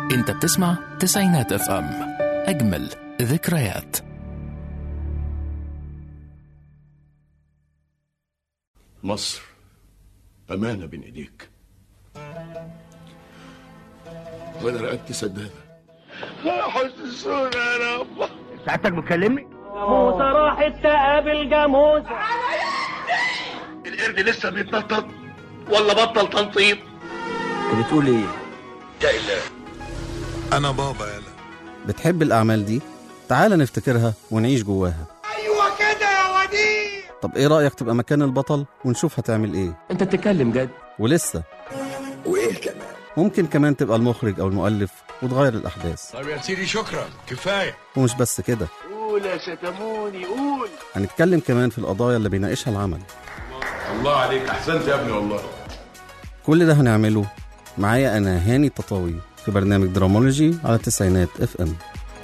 انت بتسمع تسعينات اف ام اجمل ذكريات مصر أمانة بين إيديك وأنا رقبتي سدادة حسسونا يا رب سعادتك بتكلمني؟ موسى راحت تقابل جاموسة القرد لسه بيتنطط ولا بطل تنطيط انت بتقول ايه؟ يا إله أنا بابا يلا بتحب الأعمال دي؟ تعال نفتكرها ونعيش جواها أيوة كده يا وديع طب إيه رأيك تبقى مكان البطل ونشوف هتعمل إيه؟ انت بتتكلم جد ولسه وإيه كمان ممكن كمان تبقى المخرج أو المؤلف وتغير الأحداث طب يا سيدي شكرا كفاية ومش بس كده قول يا ستموني قول هنتكلم كمان في القضايا اللي بيناقشها العمل الله عليك أحسنت يا ابني والله كل ده هنعمله معايا أنا هاني التطاوي في برنامج درامولوجي على التسعينات اف ام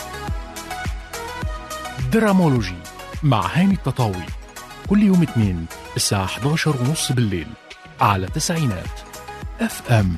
درامولوجي مع هاني التطاوي كل يوم اثنين الساعة 11 ونص بالليل على تسعينات اف ام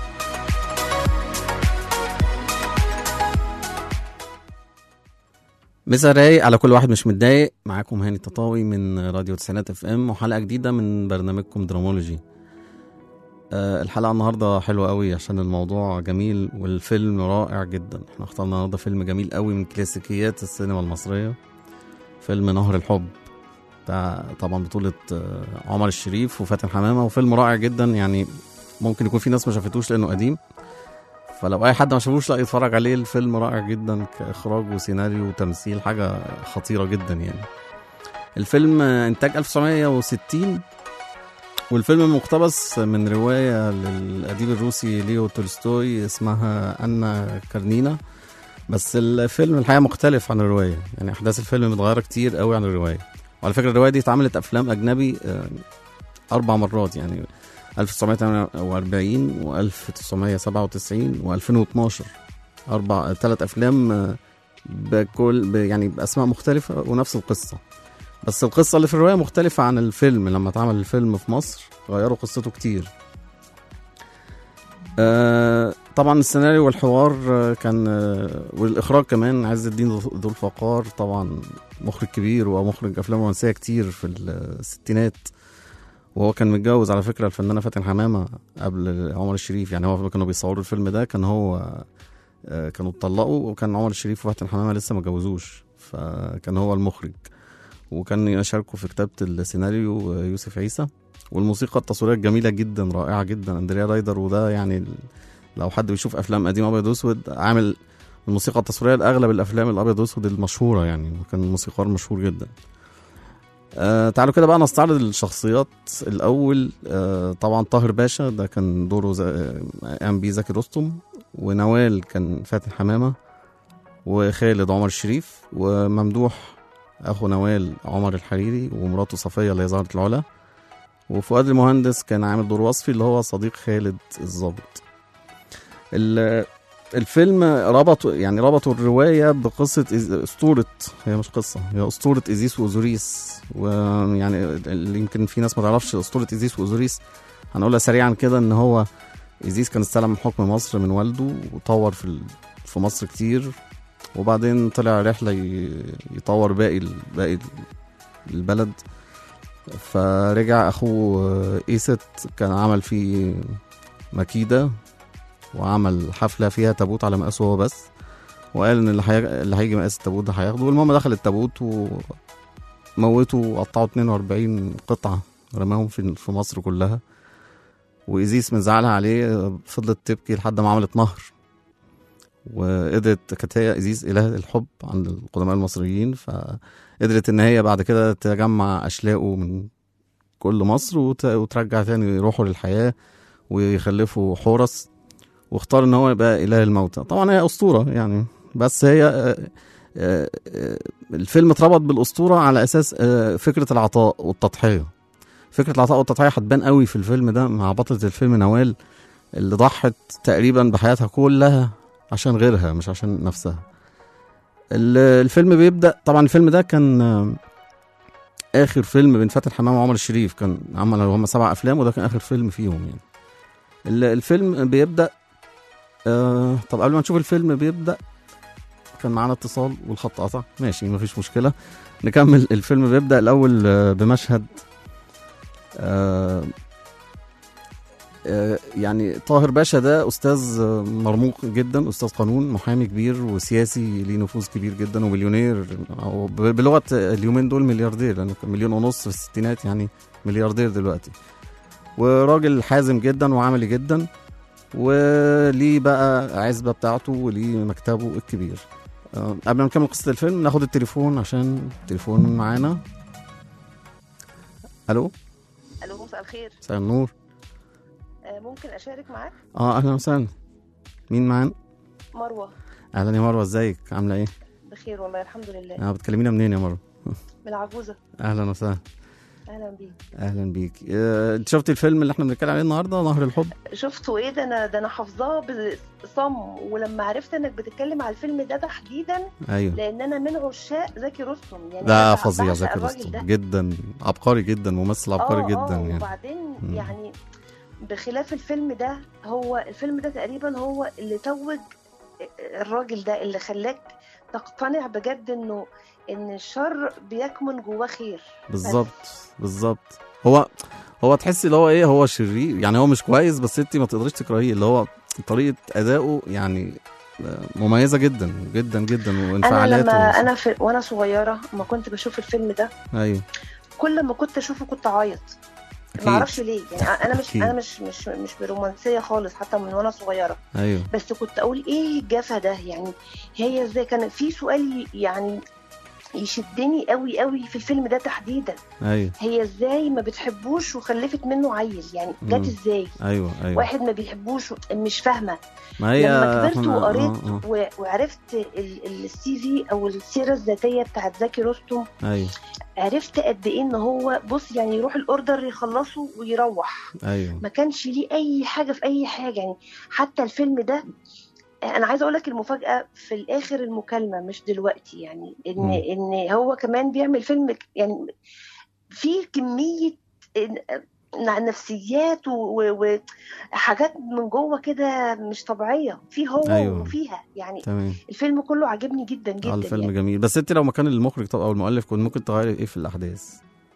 مسا رايق على كل واحد مش متضايق معاكم هاني التطاوي من راديو تسعينات اف ام وحلقه جديده من برنامجكم درامولوجي آه الحلقه النهارده حلوه قوي عشان الموضوع جميل والفيلم رائع جدا احنا اخترنا النهارده فيلم جميل قوي من كلاسيكيات السينما المصريه فيلم نهر الحب بتاع طبعا بطوله آه، عمر الشريف وفاتن حمامه وفيلم رائع جدا يعني ممكن يكون في ناس ما شافتوش لانه قديم فلو اي حد ما شافوش لا يتفرج عليه الفيلم رائع جدا كاخراج وسيناريو وتمثيل حاجه خطيره جدا يعني الفيلم آه، انتاج 1960 والفيلم مقتبس من روايه للاديب الروسي ليو تولستوي اسمها انا كارنينا بس الفيلم الحقيقه مختلف عن الروايه يعني احداث الفيلم متغيره كتير قوي عن الروايه وعلى فكره الروايه دي اتعملت افلام اجنبي آه، اربع مرات يعني 1948 و1997 و2012 اربع ثلاث افلام آه، بكل ب- يعني باسماء مختلفه ونفس القصه بس القصه اللي في الروايه مختلفه عن الفيلم لما اتعمل الفيلم في مصر غيروا قصته كتير آه طبعا السيناريو والحوار آه، كان آه، والاخراج كمان عز الدين ذو الفقار طبعا مخرج كبير ومخرج افلام رومانسيه كتير في الستينات وهو كان متجوز على فكره الفنانه فاتن حمامه قبل عمر الشريف يعني هو كانوا بيصوروا الفيلم ده كان هو آه، كانوا اتطلقوا وكان عمر الشريف وفاتن حمامه لسه ما اتجوزوش فكان هو المخرج وكان يشاركوا في كتابه السيناريو آه، يوسف عيسى والموسيقى التصويريه الجميله جدا رائعه جدا اندريا رايدر وده يعني ال- لو حد بيشوف افلام قديمه ابيض واسود عامل الموسيقى التصويريه لاغلب الافلام الابيض واسود المشهوره يعني وكان موسيقار مشهور جدا آه تعالوا كده بقى نستعرض الشخصيات الاول آه طبعا طاهر باشا ده كان دوره ز- آه، قام بيه زكي رستم ونوال كان فاتن حمامه وخالد عمر الشريف وممدوح اخو نوال عمر الحريري ومراته صفيه اللي هي زهره العلا وفؤاد المهندس كان عامل دور وصفي اللي هو صديق خالد الضابط ال- الفيلم ربطوا يعني ربطوا الروايه بقصه إز- اسطوره هي مش قصه هي اسطوره ايزيس واوزوريس ويعني اللي يمكن في ناس ما تعرفش اسطوره ايزيس واوزوريس هنقولها سريعا كده ان هو ايزيس كان استلم حكم مصر من والده وطور في ال- في مصر كتير وبعدين طلع رحله ي- يطور باقي ال- باقي ال- البلد فرجع اخوه ايست كان عمل فيه مكيده وعمل حفله فيها تابوت على مقاسه هو بس وقال ان اللي, حي... اللي هيجي مقاس التابوت ده هياخده والمهم دخل التابوت وموته وقطعوا 42 قطعه رماهم في في مصر كلها وايزيس من زعلها عليه فضلت تبكي لحد ما عملت نهر وقدرت كانت هي ايزيس اله الحب عند القدماء المصريين فقدرت ان هي بعد كده تجمع اشلاءه من كل مصر وت... وترجع تاني يروحوا للحياه ويخلفوا حورس واختار ان هو يبقى اله الموتى طبعا هي اسطوره يعني بس هي آه، آه، آه، الفيلم اتربط بالاسطوره على اساس آه، فكره العطاء والتضحيه فكره العطاء والتضحيه هتبان قوي في الفيلم ده مع بطله الفيلم نوال اللي ضحت تقريبا بحياتها كلها عشان غيرها مش عشان نفسها ال- الفيلم بيبدا طبعا الفيلم ده كان آه، اخر فيلم بين فاتن حمامه وعمر الشريف كان عملوا هم سبع افلام وده كان اخر فيلم فيهم يعني ال- الفيلم بيبدا آه طب قبل ما نشوف الفيلم بيبدا كان معانا اتصال والخط قطع ماشي مفيش مشكله نكمل الفيلم بيبدا الاول آه، بمشهد آه آه، يعني طاهر باشا ده استاذ آه، مرموق جدا استاذ قانون محامي كبير وسياسي ليه نفوذ كبير جدا ومليونير او ب- بلغه اليومين دول ملياردير لانه كان مليون ونص في الستينات يعني ملياردير دلوقتي وراجل حازم جدا وعملي جدا وليه بقى عزبه بتاعته وليه مكتبه الكبير آه، قبل ما نكمل قصه الفيلم ناخد التليفون عشان التليفون معانا الو الو مساء الخير مساء النور آه، ممكن اشارك معاك اه اهلا وسهلا مين معانا مروه اهلا يا مروه ازيك عامله ايه بخير والله الحمد لله اه بتكلمينا منين يا مروه من العجوزه اهلا وسهلا اهلا بيك اهلا بيك آه، انت شفتي الفيلم اللي احنا بنتكلم عليه النهارده نهر الحب شفته ايه ده انا ده انا حافظاه بصم ولما عرفت انك بتتكلم على الفيلم ده تحديدا ايوه لان انا من عشاق زكي رستم يعني ده أنا فظيع بعشق زكي الراجل رستم ده. جدا عبقري جدا ممثل عبقري آه، جدا آه، يعني وبعدين مم. يعني بخلاف الفيلم ده هو الفيلم ده تقريبا هو اللي توج الراجل ده اللي خلاك تقتنع بجد انه ان الشر بيكمن جواه خير بالظبط بالظبط هو هو تحسي اللي هو ايه هو شرير يعني هو مش كويس بس انت ما تقدريش تكرهيه اللي هو طريقه ادائه يعني آه، مميزه جدا جدا جدا انا وانفعالاته لما انا في وانا صغيره ما كنت بشوف الفيلم ده ايوه كل ما كنت اشوفه كنت اعيط أكيد. ما اعرفش ليه يعني انا مش أكيد. انا مش مش مش برومانسيه خالص حتى من وانا صغيره ايوه بس كنت اقول ايه الجفا ده يعني هي ازاي كان في سؤال يعني يشدني قوي قوي في الفيلم ده تحديدا ايوه هي ازاي ما بتحبوش وخلفت منه عيل يعني مم. جت ازاي ايوه ايوه واحد ما بيحبوش و- مش فاهمه ما هي لما كبرت إحنا- وقريت آه، و- وعرفت ال- ال- السي في او السيره الذاتيه بتاعت زكي رستم آه، ايوه عرفت قد ايه ان هو بص يعني يروح الاوردر يخلصه ويروح ايوه ما كانش ليه اي حاجه في اي حاجه يعني حتى الفيلم ده انا عايزه اقول لك المفاجاه في الاخر المكالمه مش دلوقتي يعني ان مم. ان هو كمان بيعمل فيلم ك- يعني فيه كميه إن- نفسيات و- و- وحاجات من جوه كده مش طبيعيه في هو أيوة. وفيها يعني تمام الفيلم كله عجبني جدا جدا اه الفيلم يعني. جميل بس انت لو مكان المخرج طب او المؤلف كنت ممكن تغيري ايه في الاحداث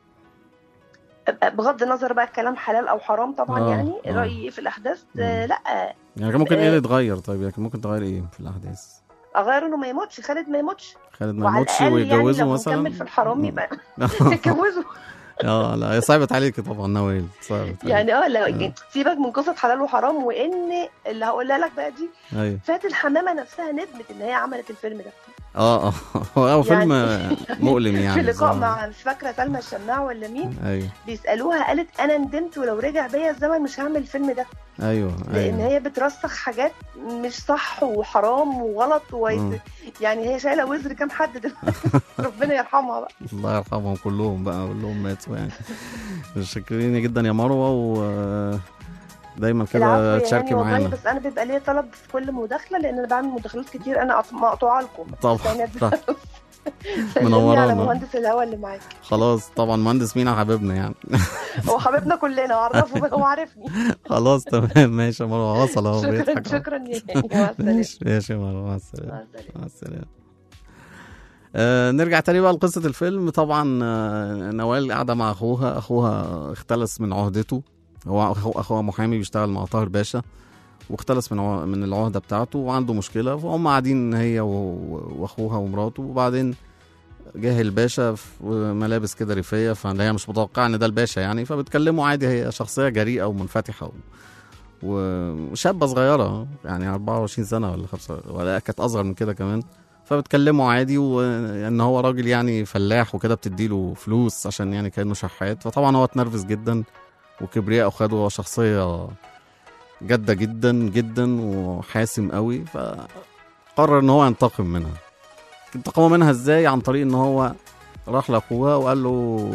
بغض النظر بقى الكلام حلال او حرام طبعا آه، يعني آه. رايي ايه في الاحداث مم. آه لا يعني كان ممكن ايه آه. اللي يتغير طيب يعني كان ممكن تغيري ايه في الاحداث اغير انه ما يموتش خالد ما يموتش خالد ما وعلى يموتش الاقل يعني ويتجوزوا لو مثلا نكمل في الحرام مم. يبقى يتجوزوا اه لا هي صعبت عليك طبعا نوال صعبت عليك. يعني اه لا آه. سيبك من قصه حلال وحرام وان اللي هقولها لك بقى دي ايوه فاتن حمامه نفسها ندمت ان هي عملت الفيلم ده اه اه هو هو فيلم مؤلم يعني في لقاء الصراحة. مع مش فاكره سلمى الشماع ولا مين ايوه بيسالوها قالت انا ندمت ولو رجع بيا الزمن مش هعمل الفيلم ده ايوه لان ايوه هي بترسخ حاجات مش صح وحرام وغلط مم. ويت... يعني هي شايله وزر كام حد دلوقتي ربنا يرحمها بقى الله يرحمهم كلهم بقى كلهم ماتوا يعني متشكرين جدا يا مروه و دايما كده العفو تشاركي يعني والله معانا بس انا بيبقى ليا طلب في كل مداخله لان انا بعمل مداخلات كتير انا أط- مقطوعه لكم طبعا يعني طبعا. سلمني على منورانا. مهندس الهوا اللي معاك خلاص طبعا مهندس مينا حبيبنا يعني هو حبيبنا كلنا وعرفه هو عارفني خلاص تمام ماشي يا مروه وصل اهو شكرا بيضحك أهو. شكرا يعني مع السلامه ماشي ماشي يا مروه مع السلامه مع السلامه مع السلامه آه نرجع تاني بقى لقصة الفيلم طبعا آه نوال قاعدة مع أخوها أخوها اختلس من عهدته هو أخو أخوها محامي بيشتغل مع طاهر باشا واختلس من عه- من العهدة بتاعته وعنده مشكلة فهم قاعدين هي و- وأخوها ومراته وبعدين جه الباشا في ملابس كده ريفية فهي مش متوقعة إن ده الباشا يعني فبتكلموا عادي هي شخصية جريئة ومنفتحة و... وشابة صغيرة يعني 24 سنة ولا خمسة ولا كانت أصغر من كده كمان فبتكلموا عادي وان هو راجل يعني فلاح وكده بتديله فلوس عشان يعني كانه شحات فطبعا هو اتنرفز جدا وكبرياء خده هو شخصيه جاده جدا جدا وحاسم قوي فقرر ان هو ينتقم منها انتقم منها ازاي عن طريق ان هو راح لاخوها وقال له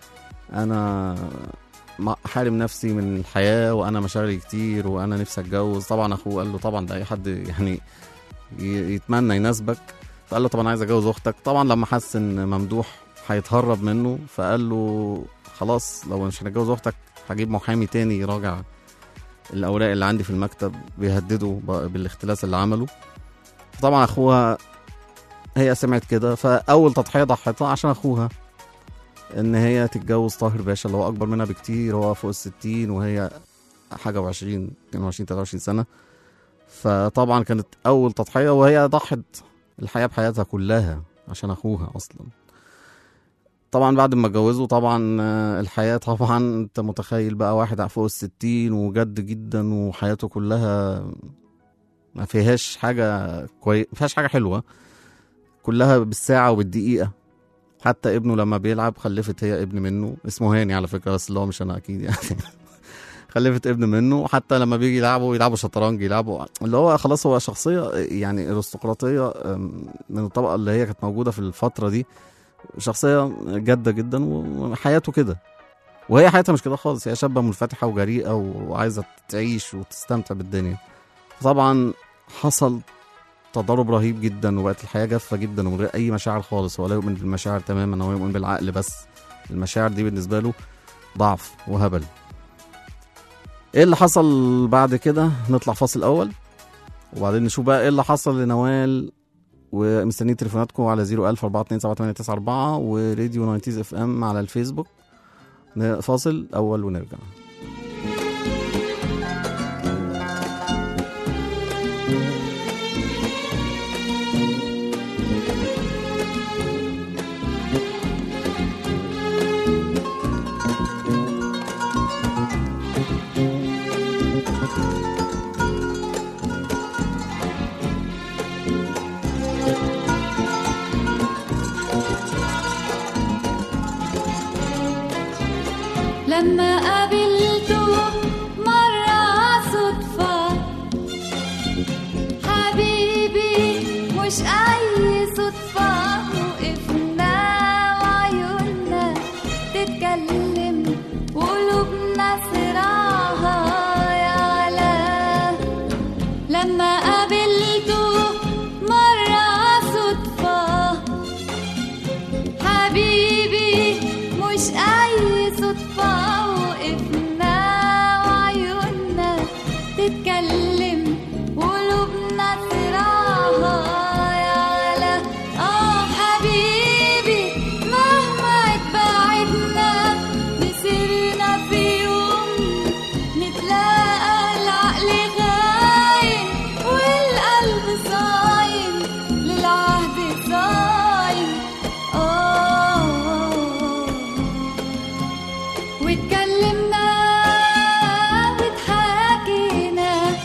انا ما- حارم نفسي من الحياه وانا مشاغلي كتير وانا نفسي اتجوز طبعا اخوه قال له طبعا ده اي حد يعني ي- يتمنى يناسبك فقال له طب انا عايز اتجوز اختك طبعا لما حس ان ممدوح هيتهرب منه فقال له خلاص لو مش هنتجوز اختك هجيب محامي تاني يراجع الاوراق اللي عندي في المكتب بيهددوا ب- بالاختلاس اللي عمله طبعا اخوها هي سمعت كده فاول تضحيه ضحتها عشان اخوها ان هي تتجوز طاهر باشا اللي هو اكبر منها بكتير هو فوق الستين وهي حاجه وعشرين 22 23 سنه فطبعا كانت اول تضحيه وهي ضحت الحياه بحياتها كلها عشان اخوها اصلا طبعا بعد ما اتجوزوا طبعا آه، الحياه طبعا انت متخيل بقى واحد فوق الستين وجد جدا وحياته كلها ما فيهاش حاجه كويس ما فيهاش حاجه حلوه كلها بالساعه وبالدقيقه حتى ابنه لما بيلعب خلفت هي ابن منه اسمه هاني على فكره بس اللي هو مش انا اكيد يعني خلفت ابن منه حتى لما بيجي يلعبوا يلعبوا شطرنج يلعبوا اللي هو خلاص هو شخصيه يعني ارستقراطيه أم، من الطبقه اللي هي كانت موجوده في الفتره دي شخصيه جاده جدا وحياته كده وهي حياتها مش كده خالص هي شابه منفتحه وجريئه وعايزه تعيش وتستمتع بالدنيا طبعا حصل تضارب رهيب جدا وبقت الحياه جافه جدا ومن غير اي مشاعر خالص ولا يؤمن بالمشاعر تماما هو يؤمن بالعقل بس المشاعر دي بالنسبه له ضعف وهبل ايه اللي حصل بعد كده نطلع فاصل اول وبعدين نشوف بقى ايه اللي حصل لنوال ومستنيين تليفوناتكم على 01000 427 وراديو 90 اف ام على الفيسبوك ن- فاصل اول ونرجع لما قابلته مرة صدفة حبيبي مش أي صدفة وقفنا وعيوننا تتكلم وقلوبنا صراعها يعلى لما قابلته مرة صدفة حبيبي مش أي صدفة وقفنا وعيوننا تتكلم وقلوبنا صراعها يعلى آه حبيبي مهما اتبعدنا مسيرنا في يوم نتلاقى العقل غايم والقلب صايم للعهد صايم آه واتكلمنا واتحاكينا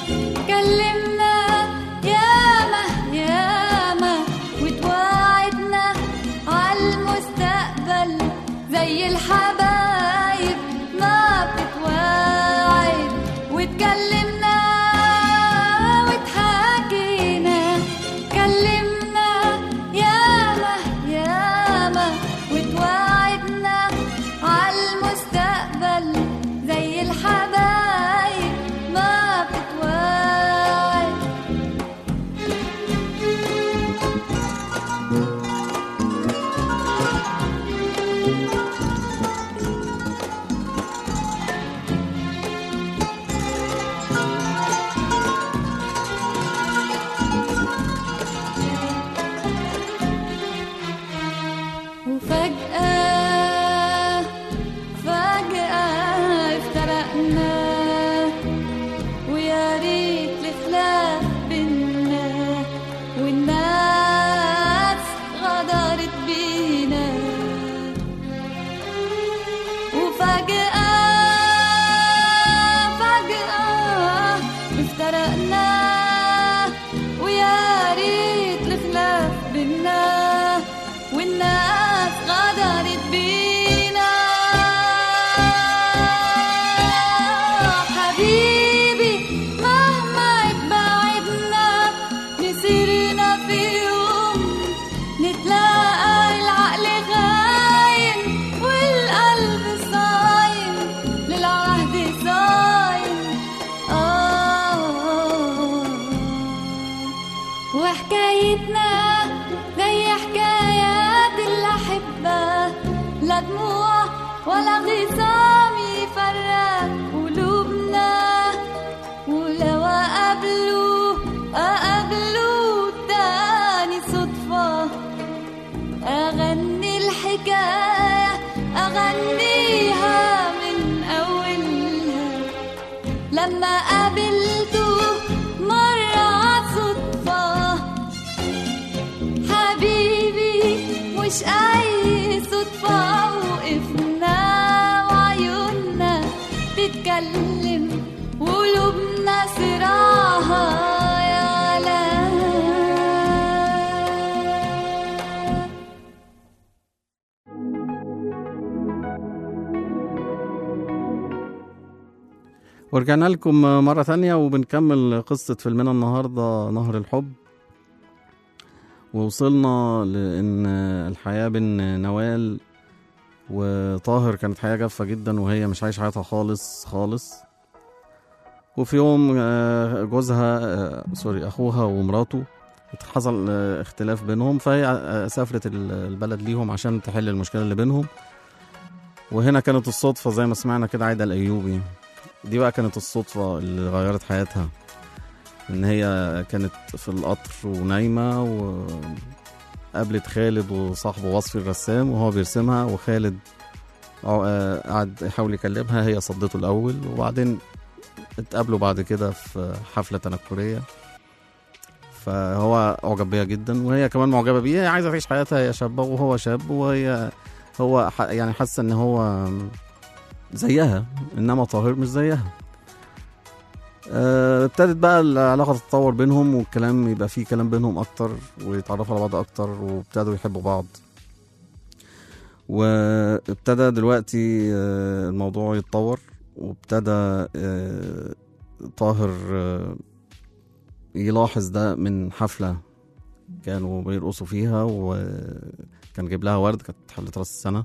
لما قابلته مرة صدفة حبيبي مش أي صدفة وقفنا وعيوننا تتكلم وقلوبنا صراعها يعلى ورجعنا لكم مرة ثانية وبنكمل قصة فيلمنا النهاردة نهر الحب ووصلنا لأن الحياة بين نوال وطاهر كانت حياة جافة جدا وهي مش عايشة حياتها خالص خالص وفي يوم آه، جوزها آه، سوري أخوها ومراته حصل آه، اختلاف بينهم فهي آه، سافرت ال- البلد ليهم عشان تحل المشكلة اللي بينهم وهنا كانت الصدفة زي ما سمعنا كده عايدة الأيوبي دي بقى كانت الصدفة اللي غيرت حياتها إن هي كانت في القطر ونايمة وقابلت خالد وصاحبه وصفي الرسام وهو بيرسمها وخالد ع- آه، قعد يحاول يكلمها هي صدته الأول وبعدين اتقابلوا بعد كده في حفلة تنكرية فهو أعجب بيها جدا وهي كمان معجبة بيه هي عايزة تعيش حياتها هي شابة وهو شاب وهي هو ح- يعني حاسة إن هو زيها انما طاهر مش زيها آه، ابتدت بقى العلاقه تتطور بينهم والكلام يبقى فيه كلام بينهم اكتر ويتعرفوا على بعض اكتر وابتدوا يحبوا بعض وابتدى دلوقتي آه، الموضوع يتطور وابتدى آه، طاهر آه، يلاحظ ده من حفله كانوا بيرقصوا فيها وكان جايب لها ورد كانت حفله راس السنه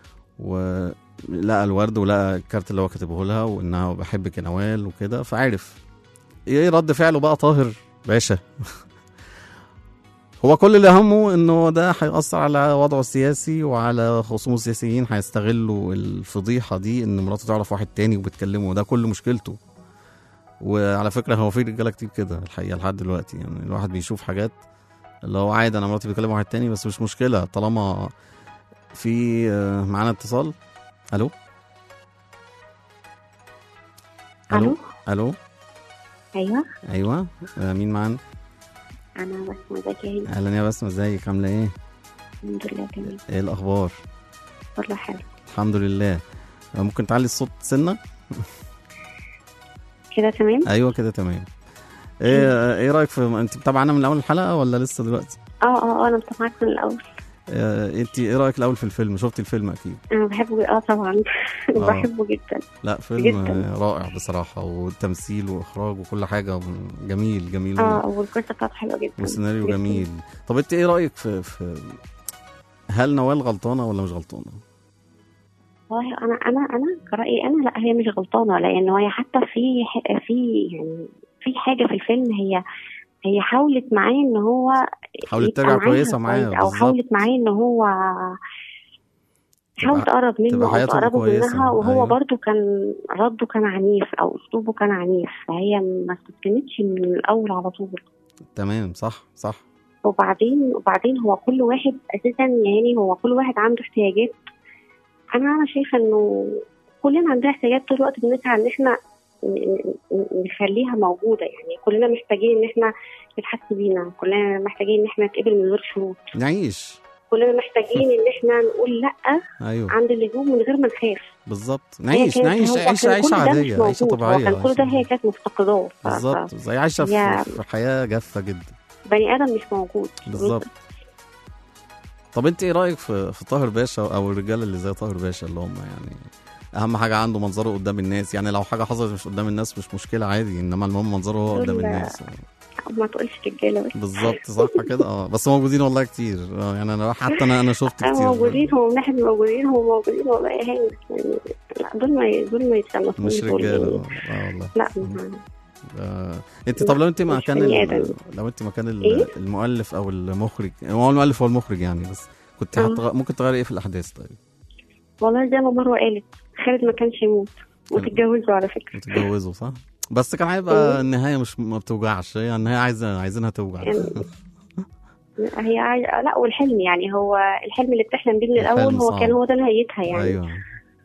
ولقى الورد ولقى الكارت اللي هو كاتبه لها وانها بحبك يا نوال وكده فعرف ايه رد فعله بقى طاهر باشا هو كل اللي همه انه ده هيأثر على وضعه السياسي وعلى خصوم السياسيين هيستغلوا الفضيحة دي ان مراته تعرف واحد تاني وبتكلمه ده كل مشكلته وعلى فكرة هو في رجالة كتير كده الحقيقة لحد دلوقتي يعني الواحد بيشوف حاجات اللي هو عادي انا مراتي بتكلم واحد تاني بس مش مشكلة طالما في آه، معانا اتصال الو الو الو ايوه ايوه آه، مين معانا انا بسمة زكي هنا اهلا يا بسمة ازيك عامله ايه الحمد لله تمام ايه الاخبار والله حلو الحمد لله آه، ممكن تعلي الصوت سنه كده تمام ايوه كده تمام ايه آه، ايه رايك في انت متابعانا من اول الحلقه ولا لسه دلوقتي اه اه اه انا متابعاك من الاول آه، انت ايه رايك الاول في الفيلم شفتي الفيلم اكيد انا بحبه اه طبعا بحبه جدا لا فيلم جداً. آه، رائع بصراحه والتمثيل واخراج وكل حاجه جميل جميل اه والقصه بتاعته حلوه جدا وسيناريو جداً. جميل طب انت ايه رايك في, في هل نوال غلطانه ولا مش غلطانه والله انا انا انا كرايي انا لا هي مش غلطانه لان هي حتى في ح- في يعني في حاجه في الفيلم هي هي حاولت معاه ان هو حاولت يبقى ترجع معاها كويسه معاه كويس، او بالظبط حاولت معاه ان هو حاول تبقى- تقرب تبقى منه او حياتهم تقربه كويسة، منها وهو أيوة. برضو كان رده كان عنيف او اسلوبه كان عنيف فهي ما استسلمتش من الاول على طول تمام صح صح وبعدين وبعدين هو كل واحد اساسا يعني هو كل واحد عنده احتياجات انا انا شايفه انه كلنا عندنا احتياجات طول الوقت بنسعى ان احنا ن- ن- نخليها موجوده يعني كلنا محتاجين ان احنا نتحس بينا كلنا محتاجين ان احنا نتقبل من غير شروط نعيش كلنا محتاجين ان احنا نقول لا ايوه عند اللزوم من غير ما نخاف بالظبط هي نعيش كانت- نعيش هو عيش كان عيشه كل ده مش عاديه عيشه موجود. هو طبيعيه كان كل ده هي كانت مفتقداه ف- بالظبط زي عايشه هي- في, في حياه جافه جدا بني ادم مش موجود بالظبط طب انت ايه رايك في في طاهر باشا او الرجاله اللي زي طاهر باشا اللي هم يعني اهم حاجه عنده منظره قدام الناس يعني لو حاجه حصلت مش قدام الناس مش مشكله عادي انما المهم منظره هو قدام دول- الناس ما تقولش رجاله بس بالظبط صح كده اه بس موجودين والله كتير اه يعني انا حتى انا انا شفت آه، كتير موجودين هو من ناحيه موجودين هو موجودين والله يا هاني يعني لا دول ما دول ما يتصنفوش مش دول رجاله يعني. اه آه والله لا ما- آه. انت طب لو انت مش مكان بني ال- آدم. لو انت مكان ال- إيه؟ المؤلف او المخرج هو المؤلف هو المخرج يعني بس كنت آه. هتغ... ممكن تغيري ايه في الاحداث طيب والله زي ما مروه قالت خالد ما كانش يموت وتتجوزوا على فكره تتجوزوا صح بس كان هيبقى النهايه مش ما بتوجعش هي النهايه عايزه عايزينها توجع يعني هي عاي... لا والحلم يعني هو الحلم اللي بتحلم بيه من الاول الحلم هو صعب. كان هو ده نهايتها يعني ايوه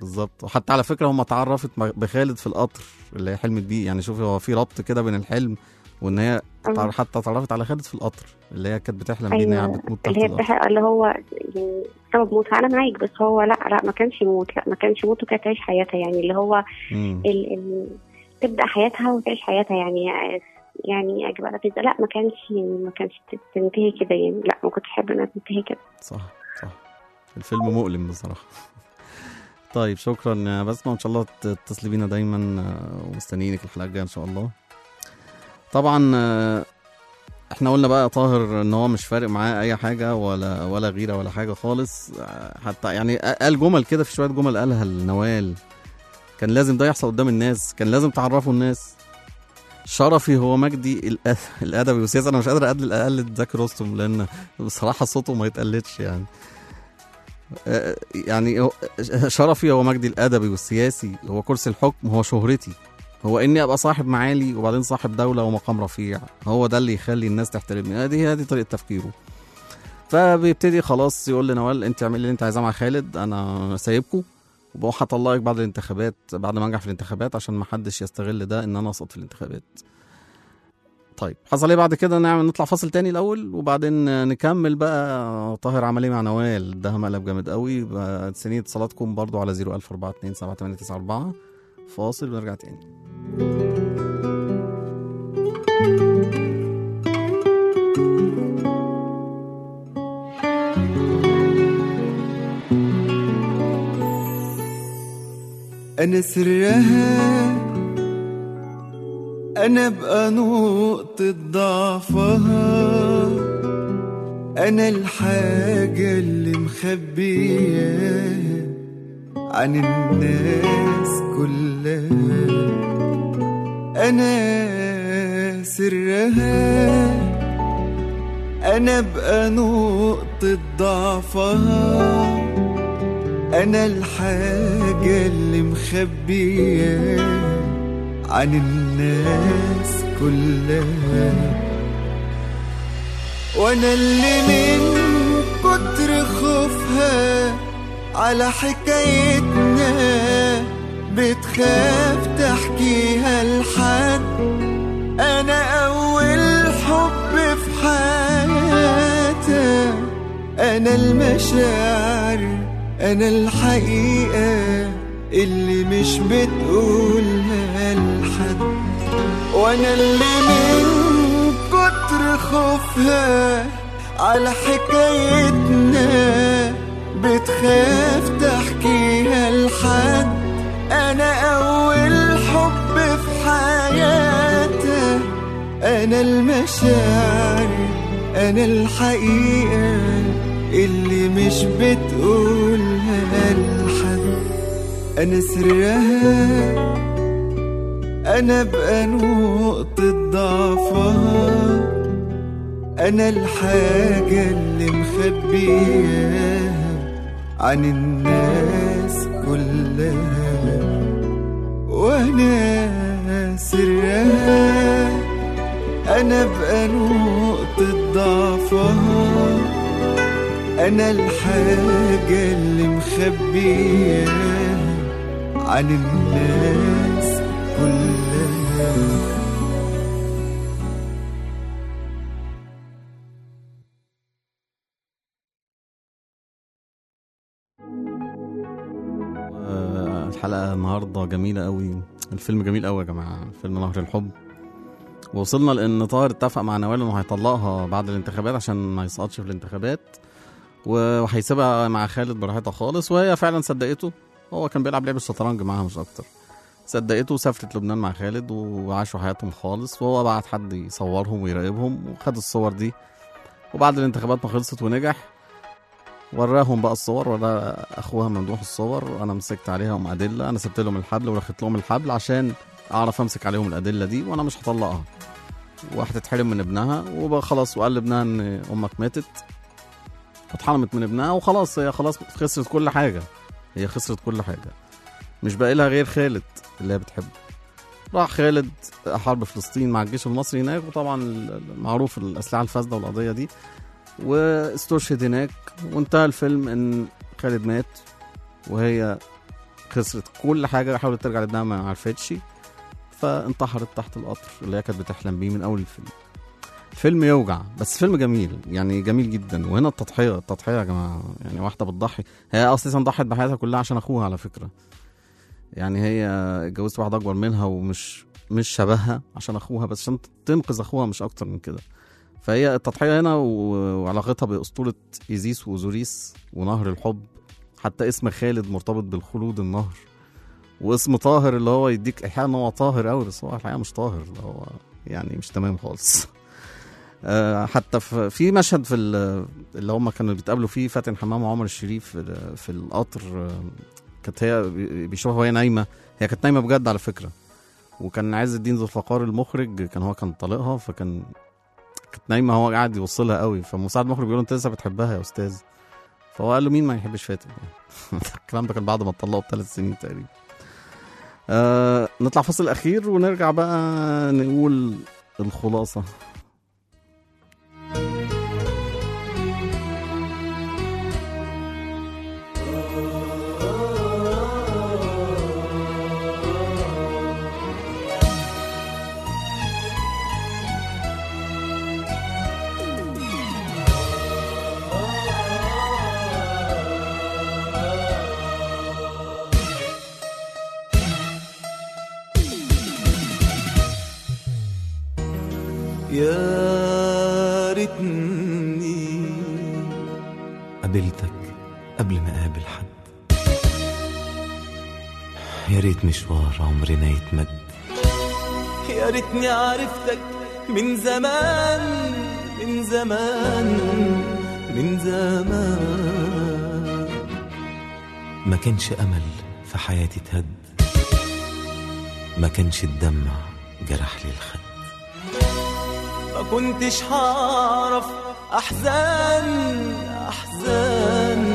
بالظبط وحتى على فكره هم اتعرفت م- بخالد في القطر اللي هي حلمت بيه يعني شوفي هو في ربط كده بين الحلم وان هي أيوة. حتى اتعرفت على خالد في القطر اللي هي كانت بتحلم بيه ان هي ايوه بتموت تحت اللي هي القطر بتحق اللي هو يعني سبب موتها انا معاك بس هو لا لا ما كانش يموت لا ما كانش يموت وكانت تعيش حياتها يعني اللي هو مم. ال ال تبدا حياتها وتعيش حياتها يعني يعني اجيب على كده لا ما كانش ما كانش تنتهي كده يعني لا ما كنتش احب انها تنتهي كده صح صح الفيلم مؤلم بصراحة طيب شكرا يا بسمة وان شاء الله تتصلي بينا دايما آه، ومستنيينك الحلقة الجاية ان شاء الله طبعا آه، احنا قلنا بقى طاهر ان هو مش فارق معاه اي حاجة ولا ولا غيرة ولا حاجة خالص آه، حتى يعني قال جمل كده في شوية جمل قالها لنوال كان لازم ده يحصل قدام الناس كان لازم تعرفوا الناس شرفي هو مجدي الأ- الادبي والسياسي انا مش قادر اقلد اقلد زكي رستم لان بصراحه صوته ما يتقلدش يعني آه، يعني هو- شرفي هو مجدي الادبي والسياسي هو كرسي الحكم هو شهرتي هو اني ابقى صاحب معالي وبعدين صاحب دوله ومقام رفيع هو ده اللي يخلي الناس تحترمني هذه هذه طريقه تفكيره فبيبتدي خلاص يقول لنوال انت اعملي اللي انت عايزاه مع خالد انا سايبكم وبروح هطلقك بعد الانتخابات بعد ما انجح في الانتخابات عشان ما حدش يستغل ده ان انا اسقط في الانتخابات طيب حصل ايه بعد كده نعمل نطلع فاصل تاني الاول وبعدين نكمل بقى طاهر عمل ايه مع نوال ده مقلب جامد قوي بقى سنين اتصالاتكم برضو على 014278994 فاصل ونرجع تاني أنا سرها أنا بقى نقطة ضعفها أنا الحاجة اللي مخبياها عن الناس كلها أنا سرها أنا بقى نقطة ضعفها أنا الحاجة اللي مخبياها عن الناس كلها وأنا اللي من كتر خوفها على حكايتنا بتخاف تحكيها لحد أنا أول حب في حياتها أنا المشاعر أنا الحقيقة اللي مش بتقولها لحد وأنا اللي من كتر خوفها على حكايتنا بتخاف تحكيها لحد أنا أول حب في حياتها أنا المشاعر أنا الحقيقة اللي مش بتقولها لحد أنا سرها أنا بقى نقطة ضعفها أنا الحاجة اللي مخبياها عن الناس كلها وأنا سرها أنا بقى نقطة ضعفها أنا الحاجة اللي مخبياها عن الناس كلها آه، الحلقة النهاردة جميلة قوي الفيلم جميل قوي يا جماعة فيلم نهر الحب وصلنا لأن طاهر اتفق مع نوال إنه هيطلقها بعد الانتخابات عشان ما يسقطش في الانتخابات وهيسيبها مع خالد براحتها خالص وهي فعلا صدقته هو كان بيلعب لعبة شطرنج معاها مش أكتر صدقته وسافرت لبنان مع خالد وعاشوا حياتهم خالص وهو بعت حد يصورهم ويراقبهم وخد الصور دي وبعد الانتخابات ما خلصت ونجح وراهم بقى الصور ورا اخوها ممدوح الصور انا مسكت عليهم ادله انا سبت لهم الحبل ورخيت لهم الحبل عشان اعرف امسك عليهم الادله دي وانا مش هطلقها وهتتحرم من ابنها وبقى خلاص وقال لابنها ان امك ماتت اتحرمت من ابنها وخلاص هي خلاص خسرت كل حاجه هي خسرت كل حاجه مش باقي لها غير خالد اللي هي بتحبه راح خالد حرب فلسطين مع الجيش المصري هناك وطبعا معروف الاسلحه الفاسده والقضيه دي واستشهد هناك وانتهى الفيلم ان خالد مات وهي خسرت كل حاجه حاولت ترجع لابنها ما عرفتش فانتحرت تحت القطر اللي هي كانت بتحلم بيه من اول الفيلم فيلم يوجع بس فيلم جميل يعني جميل جدا وهنا التضحيه التضحيه يا جماعه يعني واحده بتضحي هي اساسا ضحت بحياتها كلها عشان اخوها على فكره يعني هي اتجوزت واحده اكبر منها ومش مش شبهها عشان اخوها بس عشان تنقذ اخوها مش اكتر من كده فهي التضحيه هنا و- وعلاقتها باسطوره ايزيس واوزوريس ونهر الحب حتى اسم خالد مرتبط بالخلود النهر واسم طاهر اللي هو يديك ايحاء ان هو طاهر قوي بس هو الحقيقه مش طاهر اللي هو يعني مش تمام خالص آه، حتى في في مشهد في ال- اللي هم كانوا بيتقابلوا فيه فاتن حمامه وعمر الشريف في, ال- في القطر آه، كانت هي بي- بيشوفها وهي نايمه هي كانت نايمه بجد على فكره وكان عز الدين ذو الفقار المخرج كان هو كان طليقها فكان كانت نايمه هو قاعد يوصلها قوي فمساعد المخرج بيقول له انت لسه بتحبها يا استاذ فهو قال له مين ما يحبش فاتن يعني الكلام ده كان بعد ما اتطلقوا بثلاث سنين تقريبا آه نطلع فاصل اخير ونرجع بقى نقول الخلاصه يا ريتني قابلتك قبل ما اقابل حد يا ريت مشوار عمرنا يتمد يا ريتني عرفتك من زمان من زمان من زمان ما كانش امل في حياتي تهد ما كانش الدمع جرح لي الخد ما كنتش هعرف احزان احزان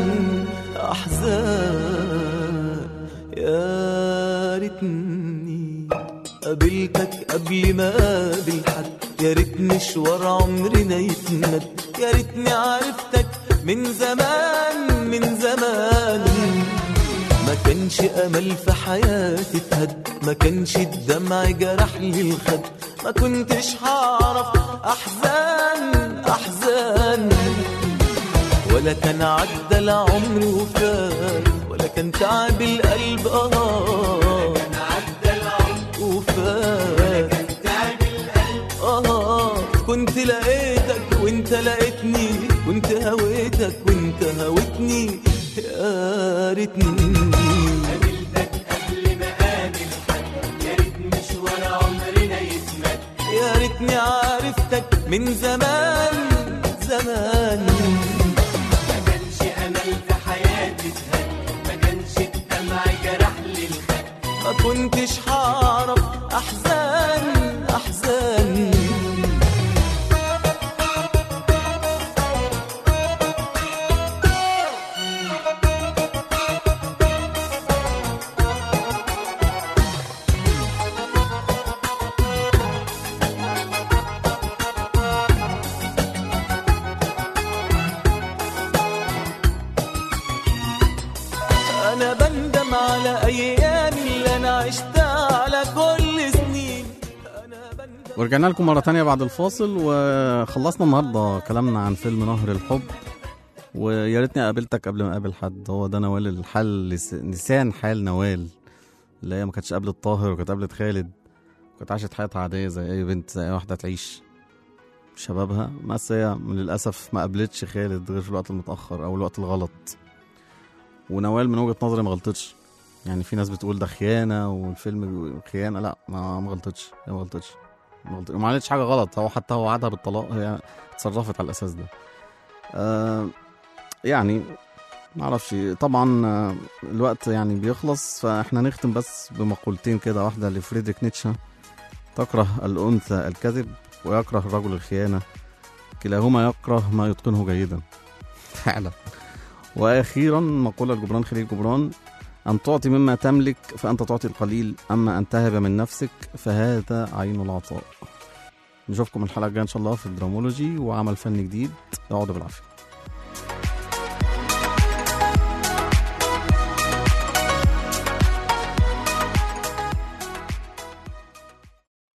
احزان يا ريتني قابلتك قبل ما اقابل حد يا ريت مشوار عمرنا يتمد يا ريتني عرفتك من زمان من زمان ما كانش امل في حياتي تهد ما كانش الدمع جرح لي الخد ما كنتش هعرف احزان احزان ولا كان عدى العمر وفات ولا كان تعب القلب اه كان عدى العمر وفات تعب القلب اه كنت لقيتك وانت لقيتني كنت هويتك وانت هويتني يا ريتني قابلتك قبل ما قابل حد يا ريت مشوار عمرنا يتمد يا ريتني عرفتك من زمان زمان ما كانش امل في حياتي تهد ما كانش الدمع جرح لي الخد ما كنتش هعرف احزان احزان انا بندم على ايامي اللي انا عشتها على كل سنين ورجعنا لكم مرة تانية بعد الفاصل وخلصنا النهاردة كلامنا عن فيلم نهر الحب ويا ريتني قابلتك قبل ما اقابل حد هو ده نوال الحل لس- لسان حال نوال اللي هي ما كانتش قابلت طاهر وكانت قابلت خالد وكانت عاشت حياتها عادية زي أي بنت زي أي واحدة تعيش شبابها بس هي للأسف ما قابلتش خالد غير في الوقت المتأخر أو الوقت الغلط ونوال من وجهة نظري ما غلطتش يعني في ناس بتقول ده خيانة والفيلم بيقول خيانة لا ما ما غلطتش هي ما غلطتش ما غلطتش وما عملتش حاجة غلط هو حتى هو وعدها بالطلاق هي اتصرفت على الأساس ده آه يعني ما اعرفش طبعا آه، الوقت يعني بيخلص فاحنا نختم بس بمقولتين كده واحدة لفريدريك نيتشه تكره الأنثى الكذب ويكره الرجل الخيانة كلاهما يكره ما يتقنه جيدا فعلا وأخيرا مقولة لجبران خليل جبران أن تعطي مما تملك فأنت تعطي القليل أما أن تهب من نفسك فهذا عين العطاء نشوفكم الحلقة الجاية إن شاء الله في الدرامولوجي وعمل فني جديد اقعدوا بالعافية